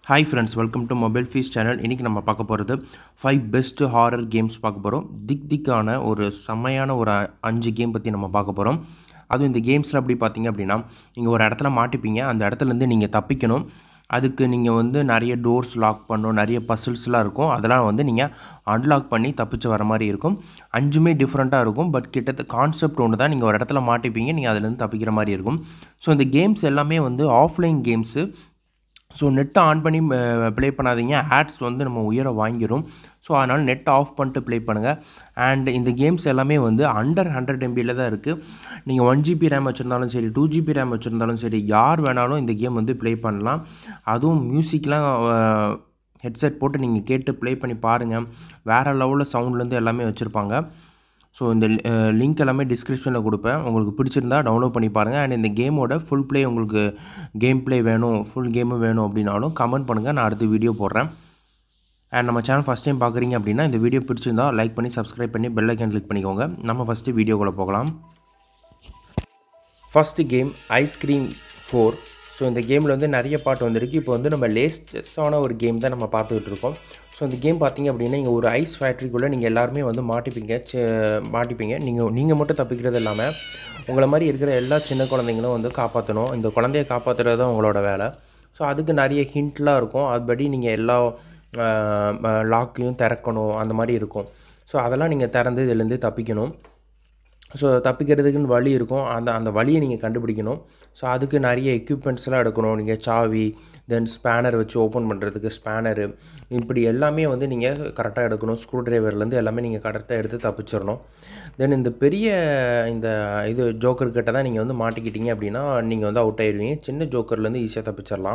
hi friends welcome to mobile fees channel இன்றைக்கி நம்ம பார்க்க போகிறது ஃபைவ் பெஸ்ட்டு ஹாரர் கேம்ஸ் பார்க்க போகிறோம் திக் திக்கான ஒரு செம்மையான ஒரு அ- அஞ்சு கேம் பற்றி நம்ம பார்க்க போகிறோம் அதுவும் இந்த கேம்ஸில் அப்படி பார்த்தீங்க அப்படின்னா நீங்கள் ஒரு இடத்துல மாட்டிப்பீங்க அந்த இடத்துலேருந்து நீங்கள் தப்பிக்கணும் அதுக்கு நீங்கள் வந்து நிறைய டோர்ஸ் லாக் பண்ணணும் நிறைய பசில்ஸ்லாம் இருக்கும் அதெல்லாம் வந்து நீங்கள் அன்லாக் பண்ணி தப்பிச்சு வர மாதிரி இருக்கும் அஞ்சுமே டிஃப்ரெண்ட்டாக இருக்கும் பட் கிட்டத்தட்ட கான்செப்ட் ஒன்று தான் நீங்கள் ஒரு இடத்துல மாட்டிப்பீங்க நீங்கள் அதுலேருந்து தப்பிக்கிற மாதிரி இருக்கும் ஸோ இந்த கேம்ஸ் எல்லாமே வந்து ஆஃப்லைன் கேம்ஸு ஸோ நெட்டை ஆன் பண்ணி ப்ளே பண்ணாதீங்க ஆட்ஸ் வந்து நம்ம உயர வாங்கிரும் ஸோ அதனால் நெட் ஆஃப் பண்ணிட்டு ப்ளே பண்ணுங்கள் அண்ட் இந்த கேம்ஸ் எல்லாமே வந்து அண்டர் ஹண்ட்ரட் எம்பியில் தான் இருக்குது நீங்கள் ஒன் ஜிபி ரேம் வச்சுருந்தாலும் சரி டூ ஜிபி ரேம் வச்சுருந்தாலும் சரி யார் வேணாலும் இந்த கேம் வந்து ப்ளே பண்ணலாம் அதுவும் மியூசிக்லாம் ஹெட்செட் போட்டு நீங்கள் கேட்டு ப்ளே பண்ணி பாருங்கள் வேறு லெவலில் சவுண்ட்லேருந்து எல்லாமே வச்சுருப்பாங்க ஸோ இந்த லிங்க் எல்லாமே டிஸ்கிரிப்ஷனில் கொடுப்பேன் உங்களுக்கு பிடிச்சிருந்தா டவுன்லோட் பண்ணி பாருங்கள் அண்ட் இந்த கேமோட ஃபுல் ப்ளே உங்களுக்கு கேம் ப்ளே வேணும் ஃபுல் கேமும் வேணும் அப்படின்னாலும் கமெண்ட் பண்ணுங்கள் நான் அடுத்த வீடியோ போடுறேன் அண்ட் நம்ம சேனல் ஃபஸ்ட் டைம் பார்க்குறீங்க அப்படின்னா இந்த வீடியோ பிடிச்சிருந்தா லைக் பண்ணி சப்ஸ்கிரைப் பண்ணி பெல் ஐக்கன் கிளிக் பண்ணிக்கோங்க நம்ம ஃபஸ்ட்டு வீடியோக்குள்ளே போகலாம் first game ice cream four so இந்த கேமில் வந்து நிறைய பாட்டு வந்திருக்கு இப்போ வந்து நம்ம லேஸ்டஸ்டான ஒரு கேம் தான் நம்ம பார்த்துக்கிட்டு இருக்கோம் ஸோ இந்த கேம் பார்த்தீங்க அப்படின்னா இங்கே ஒரு ஐஸ் ஃபேக்ட்ரிக்குள்ளே நீங்கள் எல்லாருமே வந்து மாட்டிப்பீங்க சி- மாட்டிப்பீங்க நீங்கள் நீங்கள் மட்டும் தப்பிக்கிறது இல்லாமல் உங்களை மாதிரி இருக்கிற எல்லா சின்ன குழந்தைங்களும் வந்து காப்பாற்றணும் இந்த குழந்தைய காப்பாற்றுறது தான் உங்களோட வேலை ஸோ அதுக்கு நிறைய ஹிண்ட்லாம் இருக்கும் அதுபடி நீங்கள் எல்லா லாக்கையும் திறக்கணும் அந்த மாதிரி இருக்கும் ஸோ அதெல்லாம் நீங்கள் திறந்து இதுலேருந்து தப்பிக்கணும் ஸோ தப்பிக்கிறதுக்குன்னு வழி இருக்கும் அந்த அந்த வழியை நீங்கள் கண்டுபிடிக்கணும் ஸோ அதுக்கு நிறைய எக்யூப்மெண்ட்ஸ்லாம் எடுக்கணும் நீங்கள் சாவி தென் ஸ்பேனர் வச்சு ஓப்பன் பண்ணுறதுக்கு ஸ்பேனரு இப்படி எல்லாமே வந்து நீங்கள் கரெக்டாக எடுக்கணும் ஸ்க்ரூ டிரைவர்லேருந்து எல்லாமே நீங்கள் கரெக்டாக எடுத்து தப்பிச்சிடணும் தென் இந்த பெரிய இந்த இது ஜோக்கர் கிட்ட தான் நீங்கள் வந்து மாட்டிக்கிட்டீங்க அப்படின்னா நீங்கள் வந்து அவுட் ஆயிடுவீங்க சின்ன ஜோக்கர்லேருந்து ஈஸியாக தப்பிச்சிடலாம்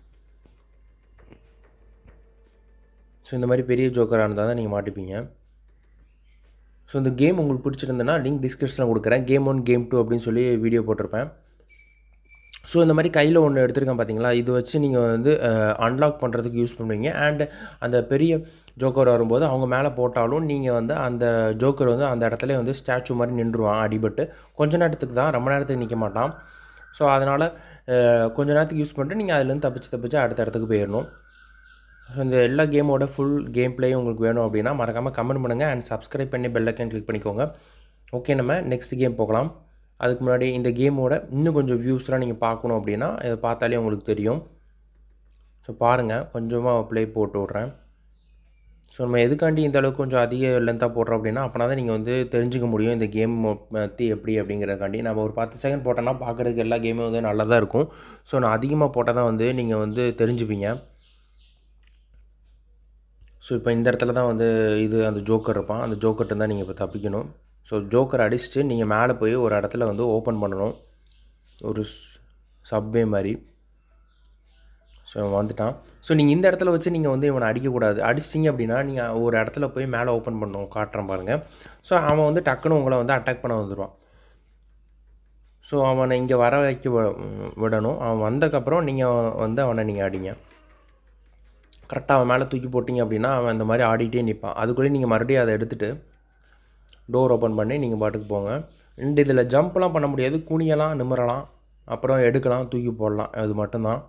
ஸோ இந்த மாதிரி பெரிய ஜோக்கராக இருந்தால் தான் நீங்கள் மாட்டிப்பீங்க ஸோ இந்த கேம் உங்களுக்கு பிடிச்சிருந்ததுன்னா லிங்க் டிஸ்கிரிப்ஷனில் கொடுக்குறேன் கேம் ஒன் கேம் டூ அப்படின்னு சொல்லி வீடியோ போட்டிருப்பேன் ஸோ இந்த மாதிரி கையில் ஒன்று எடுத்திருக்கேன் பார்த்தீங்களா இது வச்சு நீங்கள் வந்து அன்லாக் பண்ணுறதுக்கு யூஸ் பண்ணுவீங்க அண்ட் அந்த பெரிய ஜோக்கர் வரும்போது அவங்க மேலே போட்டாலும் நீங்கள் வந்து அந்த ஜோக்கர் வந்து அந்த இடத்துல வந்து ஸ்டாச்சு மாதிரி நின்றுவான் அடிபட்டு கொஞ்ச நேரத்துக்கு தான் ரொம்ப நேரத்துக்கு நிற்க மாட்டான் ஸோ அதனால் கொஞ்ச நேரத்துக்கு யூஸ் பண்ணிட்டு நீங்கள் அதுலேருந்து தப்பிச்சு தப்பிச்சு அடுத்த இடத்துக்கு போயிடணும் ஸோ இந்த எல்லா கேமோட ஃபுல் கேம் ப்ளேயும் உங்களுக்கு வேணும் அப்படின்னா மறக்காமல் கமெண்ட் பண்ணுங்கள் அண்ட் சப்ஸ்கிரைப் பண்ணி பெல் ஐக்கன் கிளிக் பண்ணிக்கோங்க ஓகே நம்ம நெக்ஸ்ட் கேம் போகலாம் அதுக்கு முன்னாடி இந்த கேமோட இன்னும் கொஞ்சம் வியூஸ்லாம் நீங்கள் பார்க்கணும் அப்படின்னா இதை பார்த்தாலே உங்களுக்கு தெரியும் ஸோ பாருங்கள் கொஞ்சமாக ப்ளே போட்டு விட்றேன் ஸோ நம்ம எதுக்காண்டி இந்த அளவுக்கு கொஞ்சம் அதிக லென்த்தாக போடுறோம் அப்படின்னா அப்போனா தான் நீங்கள் வந்து தெரிஞ்சுக்க முடியும் இந்த கேம் பற்றி எப்படி அப்படிங்கிறதுக்காண்டி நம்ம ஒரு பத்து செகண்ட் போட்டோன்னா பார்க்குறதுக்கு எல்லா கேமும் வந்து நல்லா தான் இருக்கும் ஸோ நான் அதிகமாக போட்டால் தான் வந்து நீங்கள் வந்து தெரிஞ்சுப்பீங்க ஸோ இப்போ இந்த இடத்துல தான் வந்து இது அந்த ஜோக்கர் இருப்பான் அந்த ஜோக்கர்ட்ட தான் நீங்கள் இப்போ தப்பிக்கணும் ஸோ ஜோக்கர் அடிச்சுட்டு நீங்கள் மேலே போய் ஒரு இடத்துல வந்து ஓப்பன் பண்ணணும் ஒரு சப்வே மாதிரி ஸோ இவன் வந்துட்டான் ஸோ நீங்கள் இந்த இடத்துல வச்சு நீங்கள் வந்து இவனை அடிக்கக்கூடாது அடிச்சிட்டிங்க அப்படின்னா நீங்கள் ஒரு இடத்துல போய் மேலே ஓப்பன் பண்ணணும் காட்டுறேன் பாருங்கள் ஸோ அவன் வந்து டக்குன்னு உங்களை வந்து அட்டாக் பண்ண வந்துடுவான் ஸோ அவனை இங்கே வர வைக்க வி- விடணும் அவன் வந்தக்கப்புறம் நீங்கள் வந்து அவனை நீங்கள் அடிங்க கரெக்டாக அவன் மேலே தூக்கி போட்டிங்க அப்படின்னா அவன் இந்த மாதிரி ஆடிட்டே நிற்பான் அதுக்குள்ளேயே நீங்கள் மறுபடியும் அதை எடுத்துகிட்டு டோர் ஓப்பன் பண்ணி நீங்கள் பாட்டுக்கு போங்க ரெண்டு இதில் ஜம்ப்லாம் பண்ண முடியாது குனியலாம் நிமிரலாம் அப்புறம் எடுக்கலாம் தூக்கி போடலாம் அது மட்டும்தான்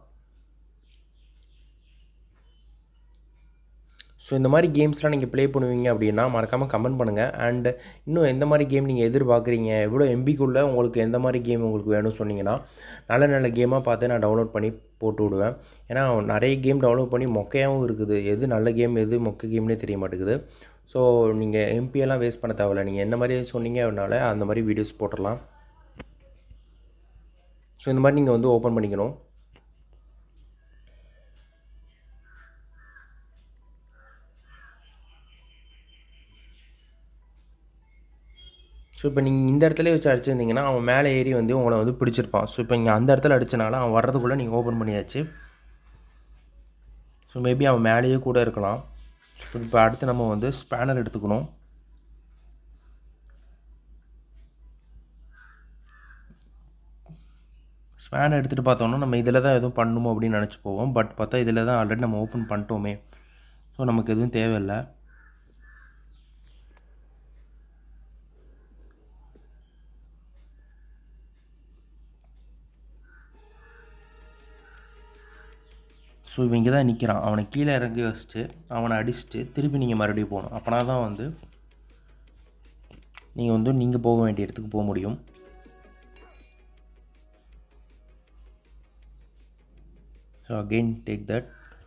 ஸோ இந்த மாதிரி கேம்ஸ்லாம் நீங்கள் ப்ளே பண்ணுவீங்க அப்படின்னா மறக்காமல் கமெண்ட் பண்ணுங்கள் அண்ட் இன்னும் எந்த மாதிரி கேம் நீங்கள் எதிர்பார்க்குறீங்க எவ்வளோ எம்பிக்குள்ளே உங்களுக்கு எந்த மாதிரி கேம் உங்களுக்கு வேணும்னு சொன்னீங்கன்னா நல்ல நல்ல கேமாக பார்த்து நான் டவுன்லோட் பண்ணி போட்டு விடுவேன் ஏன்னா நிறைய கேம் டவுன்லோட் பண்ணி மொக்கையாகவும் இருக்குது எது நல்ல கேம் எது மொக்க கேம்னே தெரிய மாட்டேங்குது ஸோ நீங்கள் எம்பியெல்லாம் வேஸ்ட் பண்ண தேவையில்ல நீங்கள் என்ன மாதிரி சொன்னீங்க அப்படின்னால அந்த மாதிரி வீடியோஸ் போட்டுடலாம் ஸோ இந்த மாதிரி நீங்கள் வந்து ஓப்பன் பண்ணிக்கணும் ஸோ இப்போ நீங்கள் இந்த இடத்துல வச்சு அடிச்சிருந்தீங்கன்னா அவன் மேலே ஏறி வந்து உங்களை வந்து பிடிச்சிருப்பான் ஸோ இப்போ இங்கே அந்த இடத்துல அடிச்சனால அவன் வர்றதுக்குள்ளே நீங்கள் ஓப்பன் பண்ணியாச்சு ஸோ மேபி அவன் மேலேயே கூட இருக்கலாம் ஸோ இப்போ அடுத்து நம்ம வந்து ஸ்பேனர் எடுத்துக்கணும் ஸ்பேனர் எடுத்துகிட்டு பார்த்தோம்னா நம்ம இதில் தான் எதுவும் பண்ணணுமோ அப்படின்னு நினச்சி போவோம் பட் பார்த்தா இதில் தான் ஆல்ரெடி நம்ம ஓப்பன் பண்ணிட்டோமே ஸோ நமக்கு எதுவும் தேவையில்லை ஸோ இவங்க தான் நிற்கிறான் அவனை கீழே இறங்கி வச்சுட்டு அவனை அடிச்சுட்டு திருப்பி நீங்கள் மறுபடியும் போகணும் அப்போனா தான் வந்து நீங்கள் வந்து நீங்கள் போக வேண்டிய இடத்துக்கு போக முடியும் ஸோ அகெயின் டேக் தட்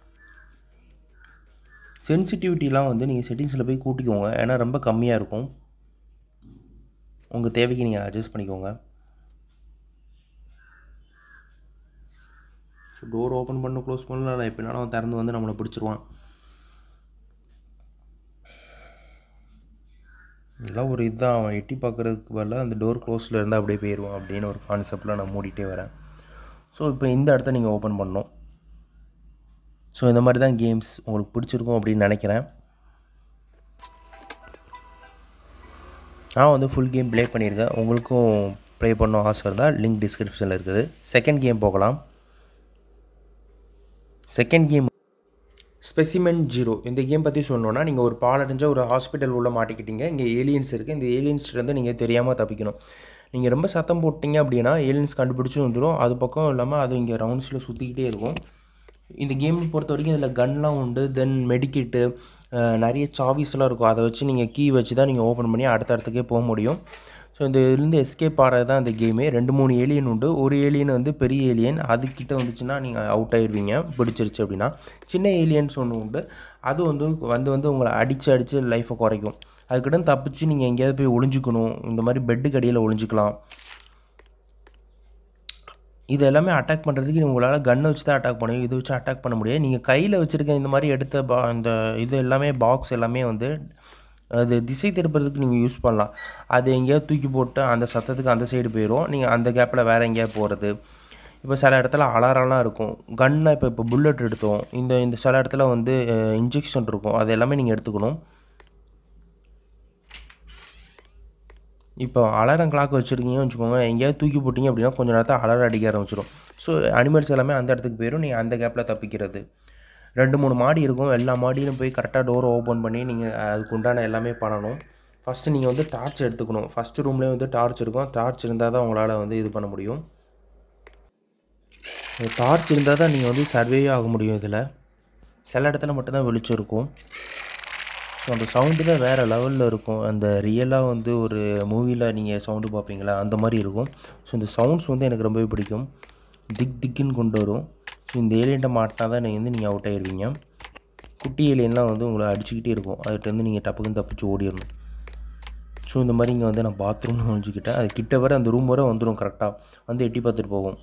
சென்சிட்டிவிட்டிலாம் வந்து நீங்கள் செட்டிங்ஸில் போய் கூட்டிக்கோங்க ஏன்னா ரொம்ப கம்மியாக இருக்கும் உங்கள் தேவைக்கு நீங்கள் அட்ஜஸ்ட் பண்ணிக்கோங்க ஸோ டோர் ஓப்பன் பண்ண க்ளோஸ் பண்ணல எப்படினாலும் அவன் திறந்து வந்து நம்மளை பிடிச்சிருவான் இதெல்லாம் ஒரு இதுதான் அவன் எட்டி பார்க்குறதுக்கு பதிலாக அந்த டோர் க்ளோஸில் இருந்தால் அப்படியே போயிடுவான் அப்படின்னு ஒரு கான்செப்டில் நான் மூடிட்டே வரேன் ஸோ இப்போ இந்த இடத்த நீங்கள் ஓப்பன் பண்ணணும் ஸோ இந்த மாதிரி தான் கேம்ஸ் உங்களுக்கு பிடிச்சிருக்கும் அப்படின்னு நினைக்கிறேன் நான் வந்து ஃபுல் கேம் ப்ளே பண்ணியிருக்கேன் உங்களுக்கும் ப்ளே பண்ண ஆசை இருந்தால் லிங்க் டிஸ்கிரிப்ஷனில் இருக்குது செகண்ட் கேம் போகலாம் செகண்ட் கேம் ஸ்பெசிமென் ஜீரோ இந்த கேம் பற்றி சொல்லணுன்னா நீங்கள் ஒரு பாலடைஞ்ச ஒரு ஹாஸ்பிட்டல் உள்ள மாட்டிக்கிட்டீங்க இங்கே ஏலியன்ஸ் இருக்குது இந்த ஏலியன்ஸ்லேருந்து நீங்கள் தெரியாமல் தப்பிக்கணும் நீங்கள் ரொம்ப சத்தம் போட்டிங்க அப்படின்னா ஏலியன்ஸ் கண்டுபிடிச்சி வந்துடும் அது பக்கம் இல்லாமல் அது இங்கே ரவுண்ட்ஸில் சுற்றிக்கிட்டே இருக்கும் இந்த கேம் பொறுத்த வரைக்கும் இதில் கன்லாம் உண்டு தென் மெடிக்கிட்டு நிறைய சாவிஸ்லாம் இருக்கும் அதை வச்சு நீங்கள் கீ வச்சு தான் நீங்கள் ஓப்பன் பண்ணி அடுத்த இடத்துக்கே போக முடியும் ஸோ இந்த இதுலேருந்து எஸ்கேப் ஆகிறது தான் இந்த கேமே ரெண்டு மூணு ஏலியன் உண்டு ஒரு ஏலியன் வந்து பெரிய ஏலியன் அதுக்கிட்ட வந்துச்சுன்னா நீங்கள் அவுட் ஆயிடுவீங்க பிடிச்சிருச்சு அப்படின்னா சின்ன ஏலியன்ஸ் ஒன்று உண்டு அது வந்து வந்து வந்து உங்களை அடித்து அடித்து லைஃப்பை குறைக்கும் அதுக்கிட்ட தப்பிச்சு நீங்கள் எங்கேயாவது போய் ஒளிஞ்சிக்கணும் இந்த மாதிரி பெட்டுக்கு அடியில் ஒளிஞ்சிக்கலாம் இது எல்லாமே அட்டாக் பண்ணுறதுக்கு உங்களால் கன்னை வச்சு தான் அட்டாக் பண்ணுவீங்க இதை வச்சு அட்டாக் பண்ண முடியாது நீங்கள் கையில் வச்சுருக்க இந்த மாதிரி எடுத்த பா இந்த இது எல்லாமே பாக்ஸ் எல்லாமே வந்து அது திசை திருப்புறதுக்கு நீங்கள் யூஸ் பண்ணலாம் அது எங்கேயாவது தூக்கி போட்டு அந்த சத்தத்துக்கு அந்த சைடு போயிடும் நீங்கள் அந்த கேப்பில் வேறு எங்கேயாவது போகிறது இப்போ சில இடத்துல அலாரம்லாம் இருக்கும் கன்னை இப்போ இப்போ புல்லட் எடுத்தோம் இந்த இந்த சில இடத்துல வந்து இன்ஜெக்ஷன் இருக்கும் அது எல்லாமே நீங்கள் எடுத்துக்கணும் இப்போ அலாரம் கிளாக் வச்சுருக்கீங்கன்னு வச்சுக்கோங்க எங்கேயாவது தூக்கி போட்டிங்க அப்படின்னா கொஞ்சம் நேரத்தில் அலாரம் அடிக்க ஆரம்பிச்சிடும் ஸோ அனிமல்ஸ் எல்லாமே அந்த இடத்துக்கு போயிடும் நீங்கள் அந்த கேப்பில் தப்பிக்கிறது ரெண்டு மூணு மாடி இருக்கும் எல்லா மாடியிலும் போய் கரெக்டாக டோரை ஓப்பன் பண்ணி நீங்கள் அதுக்கு உண்டான எல்லாமே பண்ணணும் ஃபஸ்ட்டு நீங்கள் வந்து டார்ச் எடுத்துக்கணும் ஃபஸ்ட்டு ரூம்லேயே வந்து டார்ச் இருக்கும் டார்ச் இருந்தால் தான் உங்களால் வந்து இது பண்ண முடியும் டார்ச் இருந்தால் தான் நீங்கள் வந்து சர்வே ஆக முடியும் இதில் சில இடத்துல மட்டும்தான் வெளிச்சம் இருக்கும் ஸோ அந்த சவுண்டு தான் வேறு லெவலில் இருக்கும் அந்த ரியலாக வந்து ஒரு மூவியில் நீங்கள் சவுண்டு பார்ப்பீங்களா அந்த மாதிரி இருக்கும் ஸோ இந்த சவுண்ட்ஸ் வந்து எனக்கு ரொம்பவே பிடிக்கும் திக் திக்குன்னு கொண்டு வரும் ஸோ இந்த ஏலியன்ட்டை மாட்டினா தான் நீங்கள் வந்து நீங்கள் அவுட் ஆயிடுவீங்க குட்டி ஏலியன்லாம் வந்து உங்களை அடிச்சுக்கிட்டே இருக்கும் அதுகிட்டேருந்து நீங்கள் டப்புக்குன்னு தப்பிச்சு ஓடிடணும் ஸோ இந்த மாதிரி இங்கே வந்து நான் பாத்ரூம்னு நினச்சிக்கிட்டேன் அது கிட்ட வர அந்த ரூம் வர வந்துடும் கரெக்டாக வந்து எட்டி பார்த்துட்டு போகும்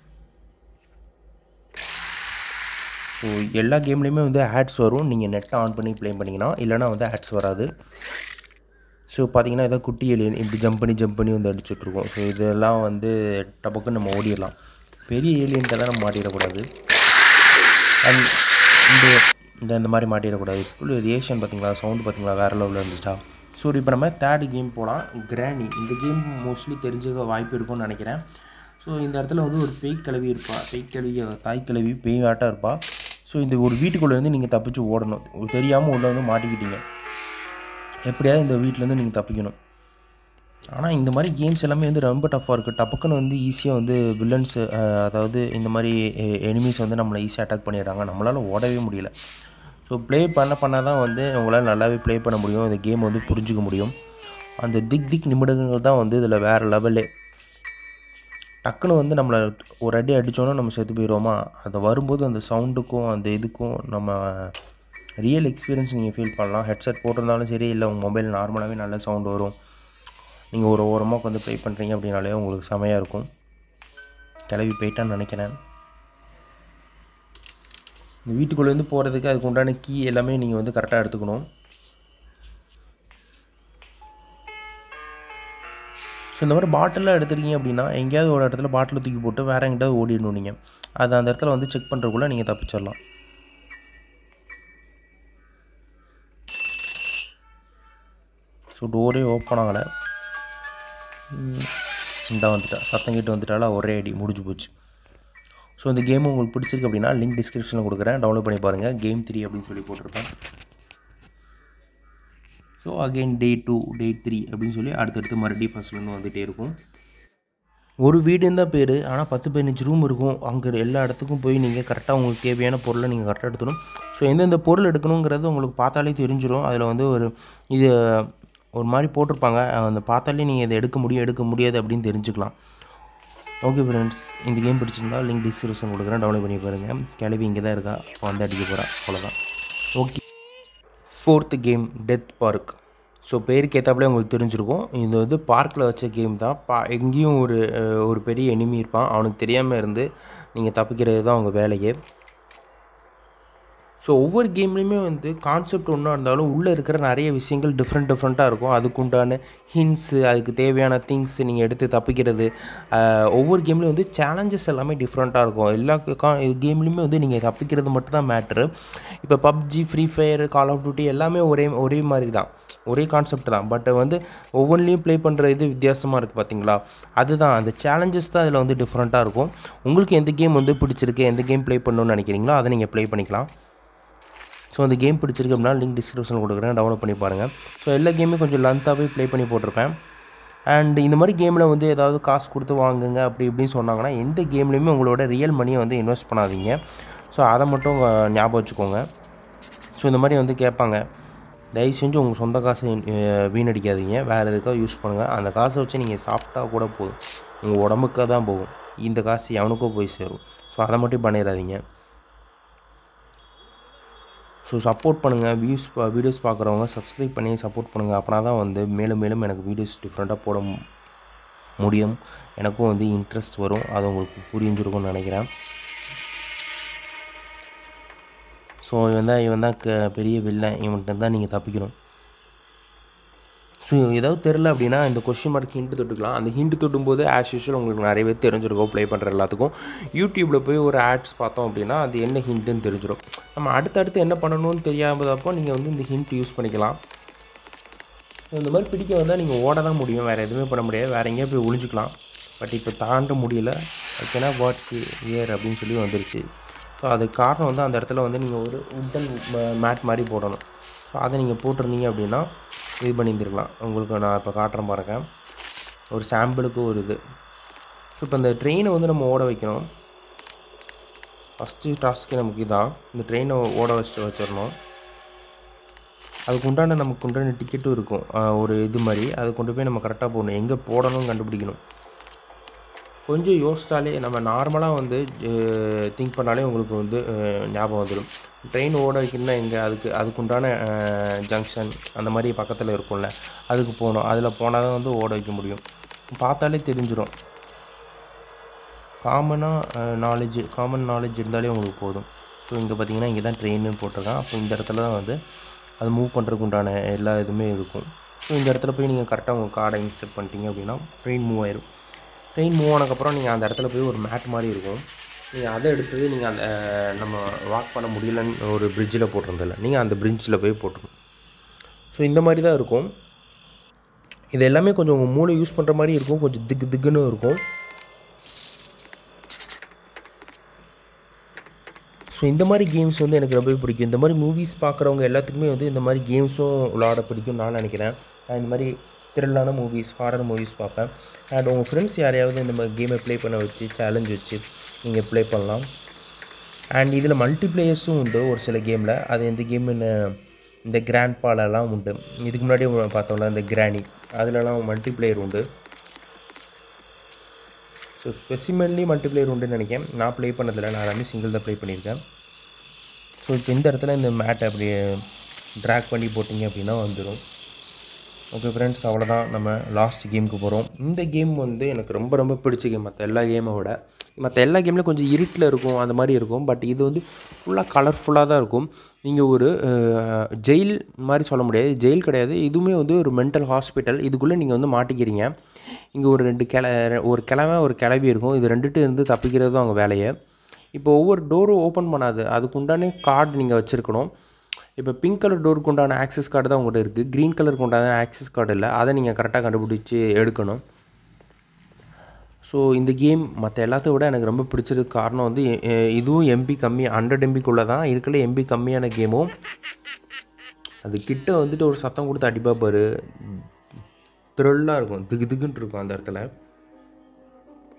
ஸோ எல்லா கேம்லேயுமே வந்து ஆட்ஸ் வரும் நீங்கள் நெட்டை ஆன் பண்ணி ப்ளே பண்ணிங்கன்னா இல்லைனா வந்து ஆட்ஸ் வராது ஸோ பார்த்தீங்கன்னா ஏதாவது குட்டி ஏலியன் இப்படி ஜம்ப் பண்ணி ஜம்ப் பண்ணி வந்து அடிச்சுட்ருக்கோம் ஸோ இதெல்லாம் வந்து டபக்குன்னு நம்ம ஓடிடலாம் பெரிய ஏலியன்ட்டெல்லாம் நம்ம மாட்டிடக்கூடாது அண்ட் இந்த இந்த இந்த மாதிரி மாட்டிடக்கூடாது இப்போ ரியாக்ஷன் பார்த்தீங்களா சவுண்டு பார்த்தீங்களா வேறு லெவலில் இருந்துச்சா ஸோ இப்போ நம்ம தேர்ட் கேம் போகலாம் கிராணி இந்த கேம் மோஸ்ட்லி தெரிஞ்சுக்க வாய்ப்பு இருக்கும்னு நினைக்கிறேன் ஸோ இந்த இடத்துல வந்து ஒரு பேய் கிளவி இருப்பா பேய் கிளவி தாய் கிளவி பேய் ஆட்டம் இருப்பா ஸோ இந்த ஒரு வீட்டுக்குள்ளேருந்து நீங்கள் தப்பிச்சு ஓடணும் தெரியாமல் உள்ள வந்து மாட்டிக்கிட்டீங்க எப்படியாவது இந்த வீட்டிலேருந்து நீங்கள் தப்பிக்கணும் ஆனால் இந்த மாதிரி கேம்ஸ் எல்லாமே வந்து ரொம்ப டஃப்பாக இருக்குது டப்புக்குன்னு வந்து ஈஸியாக வந்து வில்லன்ஸ் அதாவது இந்த மாதிரி எனிமீஸ் வந்து நம்மளை ஈஸியாக அட்டாக் பண்ணிடுறாங்க நம்மளால் ஓடவே முடியல ஸோ ப்ளே பண்ண பண்ண தான் வந்து உங்களால் நல்லாவே ப்ளே பண்ண முடியும் இந்த கேம் வந்து புரிஞ்சிக்க முடியும் அந்த திக் திக் நிமிடங்கள் தான் வந்து இதில் வேறு லெவலே டக்குன்னு வந்து நம்மளை ஒரு அடி அடித்தோன்னா நம்ம செத்து போயிடுவோமா அது வரும்போது அந்த சவுண்டுக்கும் அந்த இதுக்கும் நம்ம ரியல் எக்ஸ்பீரியன்ஸ் நீங்கள் ஃபீல் பண்ணலாம் ஹெட்செட் போட்டிருந்தாலும் சரி இல்லை உங்கள் மொபைல் நார்மலாகவே நல்ல சவுண்ட் வரும் நீங்கள் ஒரு ஓரமாக உட்காந்து ப்ளே பண்ணுறீங்க அப்படின்னாலே உங்களுக்கு செமையாக இருக்கும் கிளவி போயிட்டான்னு நினைக்கிறேன் இந்த வீட்டுக்குள்ளேருந்து போகிறதுக்கு அதுக்கு உண்டான கீ எல்லாமே நீங்கள் வந்து கரெக்டாக எடுத்துக்கணும் ஸோ இந்த மாதிரி பாட்டிலாம் எடுத்துருக்கீங்க அப்படின்னா எங்கேயாவது ஒரு இடத்துல பாட்டில் தூக்கி போட்டு வேறு எங்கிட்டாவது ஓடிடணும் நீங்கள் அது அந்த இடத்துல வந்து செக் பண்ணுறதுக்குள்ளே நீங்கள் தப்பிச்சிடலாம் ஸோ டோரே ஓப்பன் ஆகலை இந்த வந்துட்டா சத்தம் கேட்டு வந்துட்டால ஒரே அடி முடிஞ்சு போச்சு ஸோ இந்த கேம் உங்களுக்கு பிடிச்சிருக்கு அப்படின்னா லிங்க் டிஸ்கிரிப்ஷனில் கொடுக்குறேன் டவுன்லோட் பண்ணி பாருங்கள் கேம் த்ரீ அப்படின்னு சொல்லி போட்டிருப்பேன் so again day two day three அப்படின்னு சொல்லி அடுத்தடுத்து மறுபடியும் ஃபஸ்ட்லேருந்து வந்துகிட்டே இருக்கும் ஒரு வீடுன்னு தான் பேர் ஆனால் பத்து பதினஞ்சு ரூம் இருக்கும் அங்கே எல்லா இடத்துக்கும் போய் நீங்கள் கரெக்டாக உங்களுக்கு தேவையான பொருளை நீங்கள் கரெக்டாக எடுத்துக்கணும் ஸோ எந்தெந்த பொருள் எடுக்கணுங்கிறது உங்களுக்கு பார்த்தாலே தெரிஞ்சிடும் அதில் வந்து ஒரு இது ஒரு மாதிரி போட்டிருப்பாங்க அந்த பார்த்தாலே நீங்கள் இதை எடுக்க முடியும் எடுக்க முடியாது அப்படின்னு தெரிஞ்சுக்கலாம் ஓகே ஃப்ரெண்ட்ஸ் இந்த கேம் பிடிச்சிருந்தா லிங்க் டிஸ்கிரிப்ஷன் கொடுக்குறேன் டவுன்லோட் பண்ணி பாருங்கள் கிளவி இங்கே தான் இருக்கா இப்போ வந்து அடிக்க போகிறா அவ்வளோதான் okay fourth game death park so பேருக்கு ஏற்றாப்புலே உங்களுக்கு தெரிஞ்சிருக்கும் இது வந்து பார்க்கில் வச்ச கேம் தான் பா எங்கேயும் ஒரு அஹ், ஒரு பெரிய எனிமி இருப்பான் அவனுக்கு தெரியாமல் இருந்து நீங்கள் தப்பிக்கிறது தான் அவங்க வேலையே ஸோ ஒவ்வொரு கேம்லேயுமே வந்து கான்செப்ட் ஒன்றா இருந்தாலும் உள்ளே இருக்கிற நிறைய விஷயங்கள் டிஃப்ரெண்ட் டிஃப்ரெண்ட்டாக இருக்கும் அதுக்குண்டான ஹிண்ட்ஸு அதுக்கு தேவையான திங்ஸ் நீங்கள் எடுத்து தப்பிக்கிறது ஆஹ், ஒவ்வொரு கேம்லேயும் வந்து சேலஞ்சஸ் எல்லாமே டிஃப்ரெண்ட்டாக இருக்கும் எல்லா கா கேம்லேயுமே வந்து நீங்கள் தப்பிக்கிறது மட்டும் தான் மேட்ரு இப்போ PUBG Free Fire Call of Duty எல்லாமே ஒரே ஒரே மாதிரி தான் ஒரே கான்செப்ட் தான் பட் வந்து ஒவ்வொன்றிலையும் ப்ளே பண்ணுற இது வித்தியாசமாக இருக்குது பார்த்தீங்களா அதுதான் அந்த சேலஞ்சஸ் தான் இதில் வந்து டிஃப்ரெண்ட்டாக இருக்கும் உங்களுக்கு எந்த கேம் வந்து பிடிச்சிருக்கு எந்த கேம் ப்ளே பண்ணணும்னு நினைக்கிறீங்களோ அதை நீங்கள் ப்ளே பண்ணிக்கலாம் ஸோ அந்த கேம் பிடிச்சிருக்கு அப்படின்னா லிங்க் டிஸ்கிரிப்ஷனில் கொடுக்குறேன் டவுன்லோட் பண்ணி பாருங்கள் ஸோ எல்லா கேமும் கொஞ்சம் லென்த்தாகவே ப்ளே பண்ணி போட்டிருப்பேன் அண்ட் இந்த மாதிரி கேமில் வந்து ஏதாவது காசு கொடுத்து வாங்குங்க அப்படி இப்படின்னு சொன்னாங்கன்னா எந்த கேம்லேயுமே உங்களோட ரியல் மணியை வந்து இன்வெஸ்ட் பண்ணாதீங்க ஸோ அதை மட்டும் அஹ், ஞாபகம் வச்சுக்கோங்க ஸோ இந்த மாதிரி வந்து கேட்பாங்க தயவு செஞ்சு உங்கள் சொந்த காசை அஹ், வீணடிக்காதீங்க வேறு எதுக்காக யூஸ் பண்ணுங்கள் அந்த காசை வச்சு நீங்கள் சாப்பிட்டா கூட போதும் உங்கள் உடம்புக்காக தான் போகும் இந்த காசு எவனுக்கோ போய் சேரும் ஸோ அதை மட்டும் பண்ணிடாதீங்க ஸோ சப்போர்ட் பண்ணுங்கள் வியூஸ் வீடியோஸ் பார்க்குறவங்க சப்ஸ்கிரைப் பண்ணி சப்போர்ட் பண்ணுங்கள் அப்படின்னா தான் வந்து மேலும் மேலும் எனக்கு வீடியோஸ் டிஃப்ரெண்ட்டாக போட மு- முடியும் எனக்கும் வந்து இன்ட்ரெஸ்ட் வரும் அது உங்களுக்கு புரிஞ்சிருக்கும்னு நினைக்கிறேன் ஸோ இவன் தான் இவன் தான் க- பெரிய வில்லன் இவன்கிட்ட தான் நீங்கள் தப்பிக்கணும் ஸோ ஏதாவது தெரில அப்படின்னா இந்த கொஷின் மார்க் ஹிண்ட் தொட்டுக்கலாம் அந்த ஹிண்ட் தொட்டும்போது ஆஸ் யூஷுவல் உங்களுக்கு நிறையவே தெரிஞ்சிருக்கும் ப்ளே பண்ணுற எல்லாத்துக்கும் யூடியூப்பில் போய் ஒரு ஆட்ஸ் பார்த்தோம் அப்படின்னா அது என்ன ஹிண்ட்டுன்னு தெரிஞ்சிடும் நம்ம அடுத்தடுத்து என்ன பண்ணணும்னு தெரியாதப்போ நீங்கள் வந்து இந்த ஹிண்ட் யூஸ் பண்ணிக்கலாம் ஸோ இந்த மாதிரி பிடிக்க வந்தால் நீங்கள் ஓட தான் முடியும் வேறு எதுவுமே பண்ண முடியாது வேறு எங்கேயா போய் ஒளிஞ்சிக்கலாம் பட் இப்போ தாண்ட முடியல அதுக்கேனா வாட் இயர் அப்படின்னு சொல்லி வந்துருச்சு ஸோ அதுக்கு காரணம் வந்து அந்த இடத்துல வந்து நீங்கள் ஒரு உட்டன் மேட் மாதிரி போடணும் ஸோ அதை நீங்கள் போட்டிருந்தீங்க அப்படின்னா இது பண்ணியிருந்துருக்கலாம் உங்களுக்கு நான் இப்போ காட்டுறேன் பாருங்க ஒரு சாம்பிளுக்கு ஒரு இது ஸோ இப்போ இந்த ட்ரெயினை வந்து நம்ம ஓட வைக்கணும் ஃபஸ்ட்டு டாஸ்க்கே நமக்கு இதான் இந்த ட்ரெயினை ஓட வச்சுட்டு வச்சிடணும் அதுக்கு உண்டான நமக்கு உண்டான டிக்கெட்டும் இருக்கும் ஆஹ் ஒரு இது மாதிரி அதை கொண்டு போய் நம்ம கரெக்டாக போடணும் எங்கே போடணும்னு கண்டுபிடிக்கணும் கொஞ்சம் யோசித்தாலே நம்ம நார்மலாக வந்து திங்க் பண்ணாலே உங்களுக்கு வந்து அஹ், ஞாபகம் வந்துடும் ட்ரெயின் ஓட வைக்கணும்னா எங்கே அதுக்கு அதுக்குண்டான ஜங்ஷன் அந்த மாதிரி பக்கத்தில் இருக்கும்ல அதுக்கு போகணும் அதில் போனால் தான் வந்து ஓட வைக்க முடியும் பார்த்தாலே தெரிஞ்சிடும் காமனாக நாலேஜ் காமன் நாலேஜ் இருந்தாலே உங்களுக்கு போதும் ஸோ இங்கே பார்த்தீங்கன்னா இங்கே தான் ட்ரெயின்னு போட்டிருக்கான் அப்போ இந்த இடத்துல தான் வந்து அது மூவ் பண்ணுறதுக்கு உண்டான எல்லா இதுவுமே இருக்கும் ஸோ இந்த இடத்துல போய் நீங்கள் கரெக்டாக உங்கள் கார்டை இன்செர்ட் பண்ணிட்டீங்க அப்படின்னா ட்ரெயின் மூவ் ஆயிரும் ட்ரெயின் மூவ் ஆனதுக்கப்புறம் நீங்கள் அந்த இடத்துல போய் ஒரு மேட் மாதிரி இருக்கும் நீங்கள் அதை எடுத்தது நீங்கள் அந்த அஹ், நம்ம வாக் பண்ண முடியலன்னு ஒரு பிரிட்ஜில் போட்டிருந்தில்ல நீங்கள் அந்த பிரிட்ஜில் போய் போட்டுருணும் ஸோ இந்த மாதிரி தான் இருக்கும் இது எல்லாமே கொஞ்சம் உங்கள் மூளை யூஸ் பண்ணுற மாதிரி இருக்கும் கொஞ்சம் திக்கு திக்குன்னு இருக்கும் ஸோ இந்த மாதிரி கேம்ஸ் வந்து எனக்கு ரொம்பவே பிடிக்கும் இந்த மாதிரி மூவிஸ் பார்க்குறவங்க எல்லாத்துக்குமே வந்து இந்த மாதிரி கேம்ஸும் விளாட பிடிக்கும் நான் நினைக்கிறேன் நான் இந்த மாதிரி த்ரில்லான மூவிஸ் ஹாரர் மூவிஸ் பார்ப்பேன் அண்ட் உங்கள் ஃப்ரெண்ட்ஸ் யாரையாவது இந்த மாதிரி கேமை ப்ளே பண்ண வச்சு சேலஞ்ச் வச்சு நீங்கள் ப்ளே பண்ணலாம் அண்ட் இதில் மல்டி பிளேயர்ஸும் உண்டு ஒரு சில கேமில் அது எந்த கேம்னு இந்த கிராண்ட் பாலெல்லாம் உண்டு இதுக்கு முன்னாடி பார்த்தோம்ல இந்த கிராணி அதுலலாம் மல்டி பிளேயர் உண்டு ஸோ ஸ்பெசிமென்லி மல்டிப்ளேயர் உண்டுன்னு நினைக்கிறேன் நான் ப்ளே பண்ணதில்லை நான் எல்லாமே சிங்கிள் தான் ப்ளே பண்ணியிருக்கேன் ஸோ இப்போ இந்த இடத்துல இந்த மேட்டை அப்படியே ட்ராக் பண்ணி போட்டிங்க அப்படின்னா வந்துடும் ஓகே ஃப்ரெண்ட்ஸ் அவ்வளோதான் நம்ம லாஸ்ட் கேமுக்கு போகிறோம் இந்த கேம் வந்து எனக்கு ரொம்ப ரொம்ப பிடிச்ச கேம் மற்ற எல்லா கேமை விட மற்ற எல்லா கேம்லேயும் கொஞ்சம் இருட்டில் இருக்கும் அந்த மாதிரி இருக்கும் பட் இது வந்து ஃபுல்லாக கலர்ஃபுல்லாக தான் இருக்கும் நீங்கள் ஒரு ஜெயில் மாதிரி சொல்ல முடியாது ஜெயில் கிடையாது இதுவுமே வந்து ஒரு மென்டல் ஹாஸ்பிட்டல் இதுக்குள்ளே நீங்கள் வந்து மாட்டிக்கிறீங்க இங்கே ஒரு ரெண்டு கிள ஒரு கிழமை ஒரு கிளவி இருக்கும் இது ரெண்டுட்டு இருந்து தப்பிக்கிறது தான் அவங்க வேலையை இப்போ ஒவ்வொரு டோரும் ஓப்பன் பண்ணாது அதுக்கு உண்டான கார்டு நீங்கள் வச்சுருக்கணும் இப்போ பிங்க் கலர் டோருக்கு உண்டான ஆக்சஸ் கார்டு தான் உங்கள்கிட்ட இருக்குது க்ரீன் கலருக்கு உண்டான ஆக்சஸ் கார்டு இல்லை அதை நீங்கள் கரெக்டாக கண்டுபிடிச்சி எடுக்கணும் ஸோ இந்த கேம் மற்ற எல்லாத்த விட எனக்கு ரொம்ப பிடிச்சதுக்கு காரணம் வந்து எ- எ- இதுவும் எம்பி கம்மி ஹண்ட்ரட் எம்பிக்குள்ளே தான் இருக்கல எம்பி கம்மியான கேமும் அது கிட்ட வந்துட்டு ஒரு சத்தம் கொடுத்து அடிப்பா பாரு த்ரில்லாக இருக்கும் திகு திகுன்னு இருக்கும் அந்த இடத்துல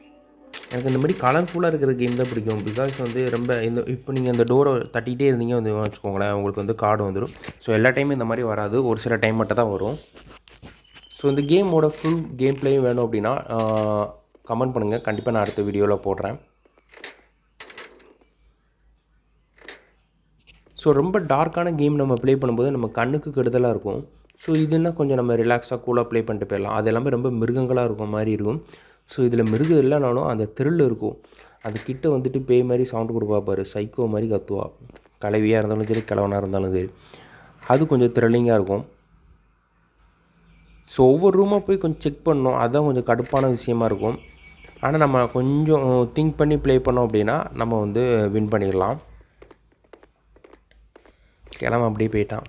எனக்கு இந்த மாதிரி கலர்ஃபுல்லாக இருக்கிற கேம் தான் பிடிக்கும் பிகாஸ் வந்து ரொம்ப இந்த இப்போ நீங்கள் இந்த டோரை தட்டிகிட்டே இருந்தீங்க வந்து வச்சுக்கோங்களேன் உங்களுக்கு வந்து கார்டு வந்துடும் ஸோ எல்லா டைமும் இந்த மாதிரி வராது ஒரு சில டைம் மட்டும் தான் வரும் ஸோ இந்த கேமோட ஃபுல் கேம் பிளேயும் வேணும் அப்படின்னா கமெண்ட் பண்ணுங்கள் கண்டிப்பாக நான் அடுத்த வீடியோவில் போடுறேன் ஸோ ரொம்ப டார்க்கான கேம் நம்ம ப்ளே பண்ணும்போது நம்ம கண்ணுக்கு கெடுதலாக இருக்கும் ஸோ இதுன்னா கொஞ்சம் நம்ம ரிலாக்ஸாக கூலாக ப்ளே பண்ணிட்டு போயிடலாம் அது எல்லாமே ரொம்ப மிருகங்களாக இருக்கும் மாதிரி இருக்கும் ஸோ இதில் மிருகம் இல்லைனாலும் அந்த த்ரில் இருக்கும் அது கிட்ட வந்துட்டு பேய் மாதிரி சவுண்டு கொடுப்பா பாரு சைக்கோ மாதிரி கத்துவா கலவியாக இருந்தாலும் சரி கிழவனாக இருந்தாலும் சரி அது கொஞ்சம் த்ரில்லிங்காக இருக்கும் ஸோ ஒவ்வொரு ரூமாக போய் கொஞ்சம் செக் பண்ணணும் அதுதான் கொஞ்சம் கடுப்பான விஷயமா இருக்கும் ஆனால் நம்ம கொஞ்சம் திங்க் பண்ணி ப்ளே பண்ணோம் அப்படின்னா நம்ம வந்து வின் பண்ணிடலாம் கிளம்ப அப்படியே போயிட்டான்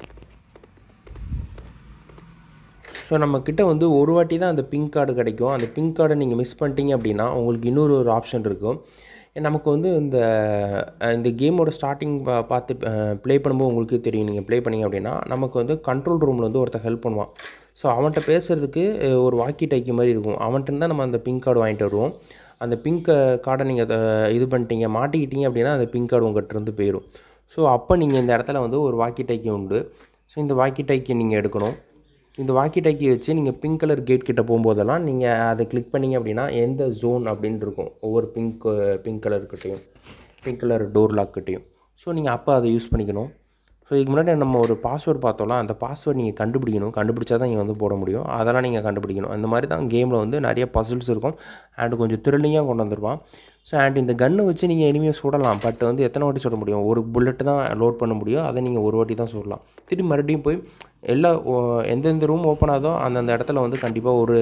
ஸோ நம்மக்கிட்ட வந்து ஒரு வாட்டி தான் அந்த பிங்க் கார்டு கிடைக்கும் அந்த பிங்க் கார்டை நீங்கள் மிஸ் பண்ணிட்டீங்க அப்படின்னா உங்களுக்கு இன்னொரு ஒரு ஆப்ஷன் இருக்கும் நமக்கு வந்து இந்த இந்த கேமோட ஸ்டார்டிங் பா பார்த்து ப்ளே பண்ணும்போது உங்களுக்கு தெரியும் நீங்கள் ப்ளே பண்ணிங்க அப்படின்னா நமக்கு வந்து கண்ட்ரோல் ரூமில் வந்து ஒருத்தர் ஹெல்ப் பண்ணுவான் ஸோ அவன்கிட்ட பேசுகிறதுக்கு ஒரு வாக்கி டைக்கி மாதிரி இருக்கும் அவன்கிட்ட தான் நம்ம அந்த பிங்க் கார்டு வாங்கிட்டு வருவோம் அந்த பிங்க் கார்டை நீங்கள் இது பண்ணிட்டீங்க மாட்டிக்கிட்டீங்க அப்படின்னா அந்த பிங்க் கார்டு உங்கள்கிட்ட இருந்து போயிடும் ஸோ அப்போ நீங்கள் இந்த இடத்துல வந்து ஒரு வாக்கி டைக்கி உண்டு ஸோ இந்த வாக்கி டைக்கி நீங்கள் எடுக்கணும் இந்த வாக்கி டைக்கி வச்சு நீங்கள் பிங்க் கலர் கேட் கிட்ட போகும்போதெல்லாம் நீங்கள் அதை கிளிக் பண்ணிங்க அப்படின்னா எந்த ஜோன் அப்படின்னு இருக்கும் ஒவ்வொரு பிங்க் பிங்க் கலர்கிட்டையும் பிங்க் கலர் டோர் லாக்கிட்டையும் ஸோ நீங்கள் அப்போ அதை யூஸ் பண்ணிக்கணும் ஸோ இதுக்கு முன்னாடி நம்ம ஒரு பாஸ்வேர்டு பார்த்தோம்னா அந்த பாஸ்வேர்டு நீங்கள் கண்டுபிடிக்கணும் கண்டுபிடிச்சா தான் இங்கே வந்து போட முடியும் அதெல்லாம் நீங்கள் கண்டுபிடிக்கணும் அந்த மாதிரி தான் கேமில் வந்து நிறைய பசில்ஸ் இருக்கும் அண்டு கொஞ்சம் த்ரில்லிங்காக கொண்டு வந்திருப்பான் ஸோ அண்ட் இந்த கன்னை வச்சு நீங்கள் இனிமேல் சுடலாம் பட் வந்து எத்தனை வாட்டி சுட முடியும் ஒரு புல்லெட்டு தான் லோட் பண்ண முடியும் அதை நீங்கள் ஒரு வாட்டி தான் சுடலாம் திரும்பி மறுபடியும் போய் எல்லா எந்தெந்த ரூம் ஓப்பன் ஆகுதோ அந்தந்த இடத்துல வந்து கண்டிப்பாக ஒரு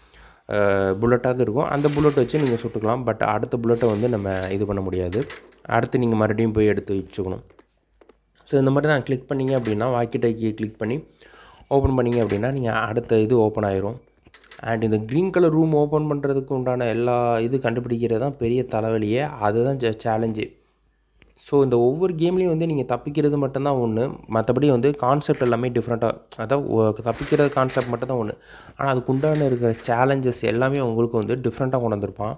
புல்லட்டாவது இருக்கும் அந்த புல்லட் வச்சு நீங்கள் சுட்டுக்கலாம் பட் அடுத்த புல்லட்டை வந்து நம்ம இது பண்ண முடியாது அடுத்து நீங்கள் மறுபடியும் போய் எடுத்து வச்சுக்கணும் ஸோ இந்த மாதிரி தான் கிளிக் பண்ணிங்க அப்படின்னா வாக்கி டைக்கி கிளிக் பண்ணி ஓப்பன் பண்ணிங்க அப்படின்னா நீங்கள் அடுத்த இது ஓப்பன் ஆயிரும் அண்ட் இந்த க்ரீன் கலர் ரூம் ஓப்பன் பண்ணுறதுக்கு உண்டான எல்லா இது கண்டுபிடிக்கிறது தான் பெரிய தலைவலியே அதுதான் சேலஞ்சு ஸோ இந்த ஒவ்வொரு கேம்லேயும் வந்து நீங்கள் தப்பிக்கிறது மட்டும்தான் ஒன்று மற்றபடி வந்து கான்செப்ட் எல்லாமே டிஃப்ரெண்ட்டாக அதாவது தப்பிக்கிறது கான்செப்ட் மட்டும் தான் ஒன்று ஆனால் அதுக்கு உண்டான இருக்கிற சேலஞ்சஸ் எல்லாமே உங்களுக்கு வந்து டிஃப்ரெண்ட்டாக கொண்டு வந்திருப்பான்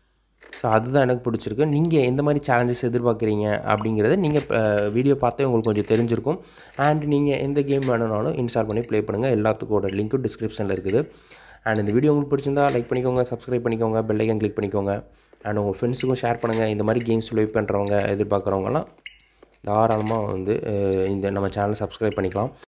ஸோ அதுதான் எனக்கு பிடிச்சிருக்கு நீங்கள் எந்த மாதிரி சேலஞ்சஸ் எதிர்பார்க்குறீங்க அப்படிங்கிறத நீங்கள் வீடியோ பார்த்தே உங்களுக்கு கொஞ்சம் தெரிஞ்சிருக்கும் அண்ட் நீங்கள் எந்த கேம் வேணும்னாலும் இன்ஸ்டால் பண்ணி ப்ளே பண்ணுங்கள் எல்லாத்துக்கோட லிங்க்கும் டிஸ்கிரிப்ஷனில் இருக்குது அண்ட் இந்த வீடியோ உங்களுக்கு பிடிச்சிருந்தா லைக் பண்ணிக்கோங்க சப்ஸ்கிரைப் பண்ணிக்கோங்க பெல் ஐக்கன் கிளிக் பண்ணிக்கோங்க அண்ட் உங்கள் ஃப்ரெண்ட்ஸுக்கும் ஷேர் பண்ணுங்கள் இந்த மாதிரி கேம்ஸ் ப்ளே பண்ணுறவங்க எதிர்பார்க்குறவங்கலாம் தாராளமாக வந்து இந்த நம்ம சேனலை சப்ஸ்கிரைப் பண்ணிக்கலாம்